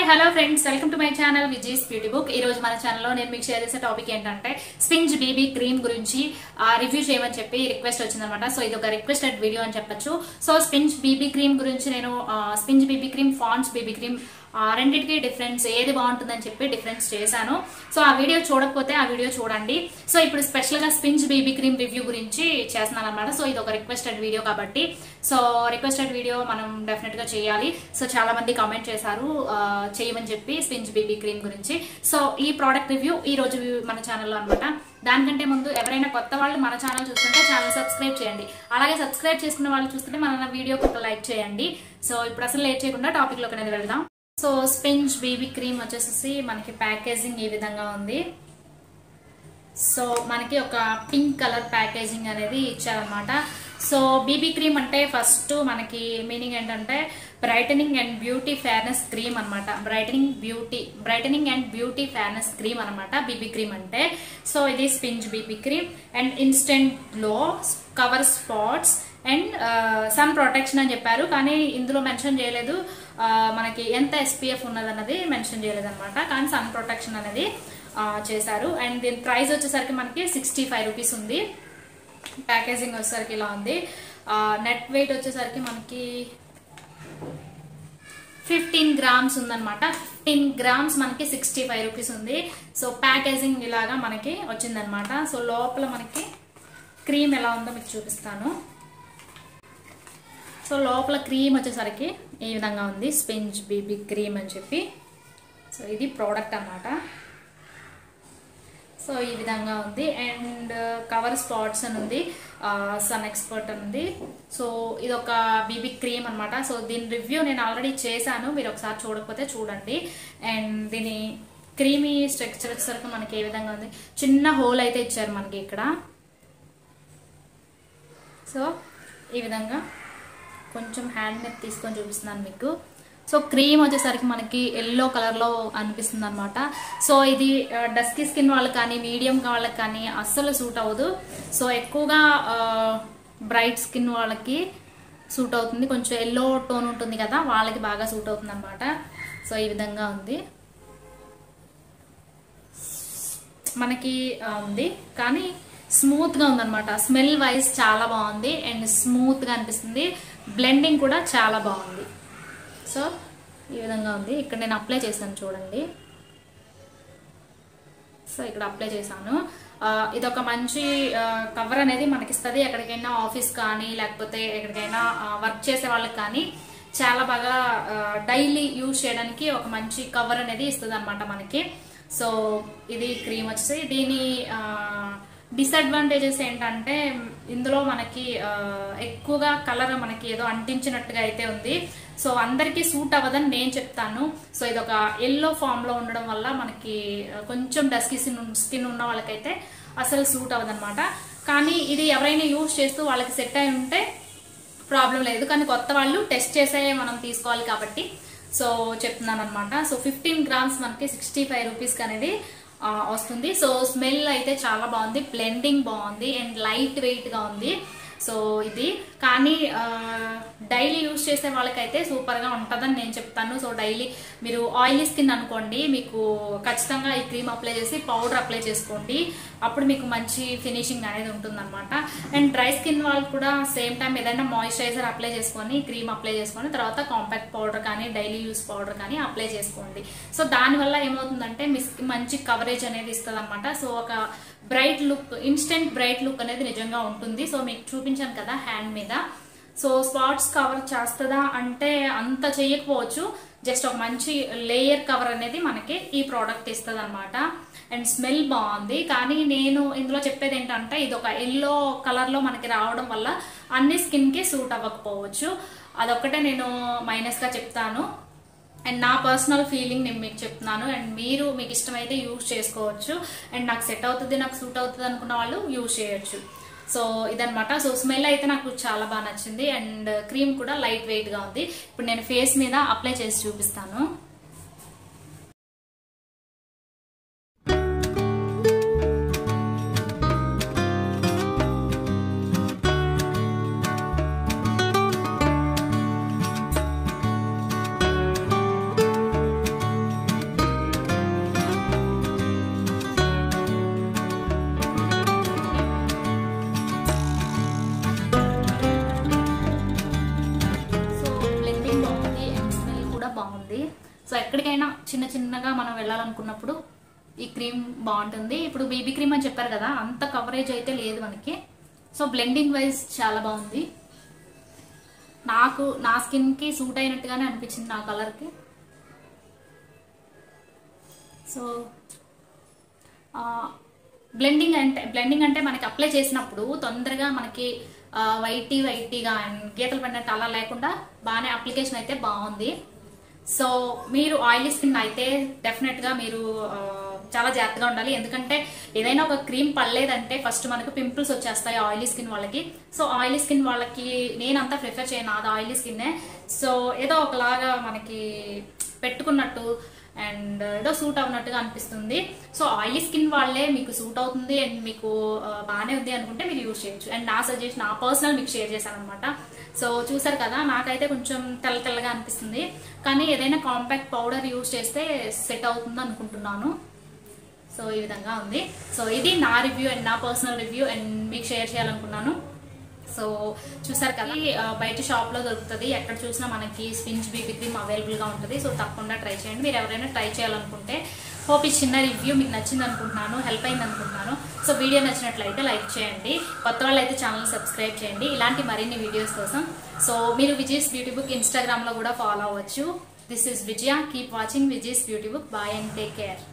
hi hello friends welcome to my channel Viji's beauty book ఈ రోజు మన ఛానల్లో నేను మీకు షేర్ చేసే టాపిక్ ఏంటంటే స్పింజ్ బేబీ క్రీమ్ గురించి రివ్యూ చేయమని చెప్పి రిక్వెస్ట్ వచ్చిందనమాట సో ఇది ఒక రిక్వెస్టెడ్ వీడియో అని చెప్పొచ్చు సో స్పింజ్ బీబీ క్రీమ్ గురించి నేను స్పింజ్ బీబీ క్రీమ్ ఫాన్స్ బేబీ క్రీమ్ ఆ రెండింటికి డిఫరెన్స్ ఏది బాగుంటుందని చెప్పి డిఫరెన్స్ చేశాను సో ఆ వీడియో చూడకపోతే ఆ వీడియో చూడండి సో ఇప్పుడు స్పెషల్ గా స్పింజ్ బేబీ క్రీమ్ రివ్యూ గురించి చేస్తున్నాను అనమాట సో ఇది ఒక రిక్వెస్టెడ్ వీడియో కాబట్టి సో రిక్వెస్టెడ్ వీడియో మనం డెఫినెట్ గా చేయాలి సో చాలా మంది కామెంట్ చేశారు ఆ, చేయమని చెప్పి స్పింజ్ బేబీ క్రీమ్ గురించి సో ఈ ప్రోడక్ట్ రివ్యూ ఈ రోజు మన ఛానల్లో అనమాట దానికంటే ముందు ఎవరైనా కొత్త వాళ్ళు మన ఛానల్ చూస్తుంటే ఛానల్ సబ్స్క్రైబ్ చేయండి అలాగే సబ్స్క్రైబ్ చేసుకున్న వాళ్ళు చూస్తుంటే మన వీడియోకి ఒక లైక్ చేయండి సో ఇప్పుడు అసలు లేట్ చేయకుండా టాపిక్ లోకి అనేది వెళ్దాం సో స్పింజ్ బేబీ క్రీమ్ వచ్చేసి మనకి ప్యాకేజింగ్ ఈ విధంగా ఉంది సో మనకి ఒక పింక్ కలర్ ప్యాకేజింగ్ అనేది ఇచ్చారనమాట సో బీబీ క్రీమ్ అంటే ఫస్ట్ మనకి మీనింగ్ ఏంటంటే brightening and beauty fairness cream అనమాట brightening beauty brightening and beauty fairness cream అనమాట బీబీ క్రీమ్ అంటే సో ఇది Spinz BB cream and instant glow cover spots and sun protection అని చెప్పారు కానీ ఇందులో మెన్షన్ చేయలేదు ఆ, మనకి ఎంత ఎస్పీఎఫ్ ఉన్నదన్నది మెన్షన్ చేయలేదు అనమాట కానీ సన్ ప్రొటెక్షన్ అనేది ఆ, చేశారు అండ్ దీని ప్రైస్ వచ్చేసరికి మనకి సిక్స్టీ ఫైవ్ రూపీస్ ఉంది ప్యాకేజింగ్ వచ్చేసరికి ఇలా ఉంది నెట్ వెయిట్ వచ్చేసరికి మనకి ఫిఫ్టీన్ గ్రామ్స్ ఉందన్నమాట ఫిఫ్టీన్ గ్రామ్స్ మనకి సిక్స్టీ ఫైవ్ రూపీస్ ఉంది సో ప్యాకేజింగ్ ఇలాగా మనకి వచ్చిందనమాట సో లోపల మనకి క్రీమ్ ఎలా ఉందో మీకు చూపిస్తాను సో లోపల క్రీమ్ వచ్చేసరికి ఈ విధంగా ఉంది స్పెంజ్ బీబీ క్రీమ్ అని చెప్పి సో ఇది ప్రోడక్ట్ అన్నమాట సో ఈ విధంగా ఉంది అండ్ కవర్ స్పాట్స్ అని ఉంది సన్ ఎక్స్పర్ట్ అని ఉంది సో ఇది ఒక బీబీ క్రీమ్ అనమాట సో దీని రివ్యూ నేను ఆల్రెడీ చేశాను మీరు ఒకసారి చూడకపోతే చూడండి అండ్ దీని క్రీమీ స్ట్రక్చర్ వచ్చేసరికి మనకి ఏ విధంగా ఉంది చిన్న హోల్ అయితే ఇచ్చారు మనకి ఇక్కడ సో ఈ విధంగా కొంచెం హ్యాండ్ మీద తీసుకొని చూపిస్తున్నాను మీకు సో క్రీమ్ వచ్చేసరికి మనకి ఎల్లో కలర్లో అనిపిస్తుంది అనమాట సో ఇది డస్కీ స్కిన్ వాళ్ళకి కానీ మీడియం వాళ్ళకి కానీ అస్సలు సూట్ అవ్వదు సో ఎక్కువగా బ్రైట్ స్కిన్ వాళ్ళకి సూట్ అవుతుంది కొంచెం ఎల్లో టోన్ ఉంటుంది కదా వాళ్ళకి బాగా సూట్ అవుతుంది అనమాట సో ఈ విధంగా ఉంది మనకి ఆ, ఉంది కానీ స్మూత్ గా ఉందన్నమాట స్మెల్ వైజ్ చాలా బాగుంది అండ్ స్మూత్ గా అనిపిస్తుంది బ్లెండింగ్ కూడా చాలా బాగుంది సో ఈ విధంగా ఉంది ఇక్కడ నేను అప్లై చేశాను చూడండి సో ఇక్కడ అప్లై చేశాను ఆ, ఇదొక మంచి కవర్ అనేది మనకి ఇస్తుంది ఎక్కడికైనా ఆఫీస్ కానీ లేకపోతే ఎక్కడికైనా వర్క్ చేసే వాళ్ళకి కానీ చాలా బాగా డైలీ యూజ్ చేయడానికి ఒక మంచి కవర్ అనేది ఇస్తుంది అనమాట మనకి సో ఇది క్రీమ్ వచ్చేసి దీని డిసడ్వాంటేజెస్ ఏంటంటే ఇందులో మనకి ఆ, ఎక్కువగా కలర్ మనకి ఏదో అంటించినట్టుగా అయితే ఉంది సో అందరికీ సూట్ అవ్వదని నేను చెప్తాను సో ఇది ఒక ఎల్లో ఫామ్ లో ఉండడం వల్ల మనకి ఆ, కొంచెం డస్కీ స్కిన్ స్కిన్ ఉన్న వాళ్ళకైతే అసలు సూట్ అవ్వదన్నమాట కానీ ఇది ఎవరైనా యూజ్ చేస్తూ వాళ్ళకి సెట్ అయి ఉంటే ప్రాబ్లం లేదు కానీ కొత్త వాళ్ళు టెస్ట్ చేసే మనం తీసుకోవాలి కాబట్టి సో చెప్తున్నాను అనమాట సో ఫిఫ్టీన్ గ్రామ్స్ మనకి సిక్స్టీ ఫైవ్ రూపీస్కి అనేది ఆ, వస్తుంది సో స్మెల్ అయితే చాలా బాగుంది బ్లెండింగ్ బాగుంది అండ్ లైట్ వెయిట్ గా ఉంది సో ఇది కానీ డైలీ యూజ్ చేసే వాళ్ళకైతే సూపర్ గా ఉంటుందని నేను చెప్తాను సో డైలీ మీరు ఆయిలీ స్కిన్ అనుకోండి మీకు ఖచ్చితంగా ఈ క్రీమ్ అప్లై చేసి పౌడర్ అప్లై చేసుకోండి అప్పుడు మీకు మంచి ఫినిషింగ్ అనేది ఉంటుందన్నమాట అండ్ డ్రై స్కిన్ వాళ్ళు కూడా సేమ్ టైం ఏదైనా మాయిశ్చరైజర్ అప్లై చేసుకొని క్రీమ్ అప్లై చేసుకొని తర్వాత కాంపాక్ట్ పౌడర్ కానీ డైలీ యూస్ పౌడర్ కానీ అప్లై చేసుకోండి సో దానివల్ల ఏమవుతుందంటే మీ skin మంచి కవరేజ్ అనేది ఇస్తుంది అనమాట సో ఒక bright look instant bright look అనేది నిజంగా ఉంటుంది సో మీకు చూపించాను కదా హ్యాండ్ మీద సో స్పాట్స్ కవర్ చేస్తుందా అంటే అంత చేయకపోవచ్చు జస్ట్ ఒక మంచి లేయర్ కవర్ అనేది మనకి ఈ ప్రోడక్ట్ ఇస్తుంది అనమాట అండ్ స్మెల్ బాగుంది కానీ నేను ఇందులో చెప్పేది ఏంటంటే ఇది ఒక ఎల్లో కలర్ లో మనకి రావడం వల్ల అన్ని స్కిన్ కి సూట్ అవ్వకపోవచ్చు అదొక్కటే నేను మైనస్ గా చెప్తాను అండ్ నా పర్సనల్ ఫీలింగ్ నేను మీకు చెప్తున్నాను అండ్ మీరు మీకు ఇష్టమైతే యూజ్ చేసుకోవచ్చు అండ్ నాకు సెట్ అవుతుంది నాకు సూట్ అవుతుంది అనుకున్న వాళ్ళు యూజ్ చేయొచ్చు సో ఇదనమాట సో స్మెల్ అయితే నాకు చాలా బాగా నచ్చింది అండ్ క్రీమ్ కూడా లైట్ వెయిట్ గా ఉంది ఇప్పుడు నేను ఫేస్ మీద అప్లై చేసి చూపిస్తాను ఎక్కడికైనా చిన్న చిన్నగా మనం వెళ్ళాలనుకున్నప్పుడు ఈ క్రీమ్ బాగుంటుంది ఇప్పుడు బేబీ క్రీమ్ అని చెప్పారు కదా అంత కవరేజ్ అయితే లేదు మనకి సో బ్లెండింగ్ వైజ్ చాలా బాగుంది నాకు నా స్కిన్కి సూట్ అయినట్టుగానే అనిపించింది నా కలర్కి సో బ్లెండింగ్ అంటే బ్లెండింగ్ అంటే మనకి అప్లై చేసినప్పుడు తొందరగా మనకి వైటీ వైటీగా అండ్ గీతలు పడినట్టు అలా లేకుండా బాగానే అప్లికేషన్ అయితే బాగుంది సో మీరు ఆయిలీ స్కిన్ అయితే డెఫినెట్గా మీరు ఆ, చాలా జాగ్రత్తగా ఉండాలి ఎందుకంటే ఏదైనా ఒక క్రీమ్ పడలేదంటే ఫస్ట్ మనకు పింపుల్స్ వచ్చేస్తాయి ఆయిలీ స్కిన్ వాళ్ళకి సో ఆయిలీ స్కిన్ వాళ్ళకి నేనంతా ప్రిఫర్ చేయను అది ఆయిలీ స్కిన్నే సో ఏదో ఒకలాగా మనకి పెట్టుకున్నట్టు అండ్ ఏదో సూట్ అవునట్టుగా అనిపిస్తుంది సో ఆయిలీ స్కిన్ వాళ్ళే మీకు సూట్ అవుతుంది అండ్ మీకు ఆ, బాగానే ఉంది అనుకుంటే మీరు యూజ్ చేయొచ్చు అండ్ నా సజెషన్ నా పర్సనల్ మీకు షేర్ చేశాను అనమాట సో చూసారు కదా నాకైతే కొంచెం తెల్ల తెల్లగా అనిపిస్తుంది కానీ ఏదైనా కాంపాక్ట్ పౌడర్ యూజ్ చేస్తే సెట్ అవుతుంది అనుకుంటున్నాను సో ఈ విధంగా ఉంది సో ఇది నా రివ్యూ అండ్ నా పర్సనల్ రివ్యూ అండ్ మీకు షేర్ చేయాలనుకున్నాను సో చూసారు కదా ఈ, ఆ, బయట షాప్ లో దొరుకుతుంది ఎక్కడ చూసినా మనకి స్పిన్స్ బీబీ క్రీమ్ అవైలబుల్ గా ఉంటుంది సో తప్పకుండా ట్రై చేయండి మీరు ఎవరైనా ట్రై చేయాలనుకుంటే హోప్ ఈ చిన్న రివ్యూ మీకు నచ్చింది అనుకుంటున్నాను హెల్ప్ అయింది అనుకుంటున్నాను సో వీడియో నచ్చినట్లయితే లైక్ చేయండి కొత్త వాళ్ళు అయితే ఛానల్ సబ్స్క్రైబ్ చేయండి ఇలాంటి మరిన్ని వీడియోస్ కోసం సో మీరు విజయస్ బ్యూటీ బుక్ ఇన్స్టాగ్రామ్ లో కూడా ఫాలో అవ్వచ్చు this is Vijaya keep watching Vijaya's beauty book bye and take care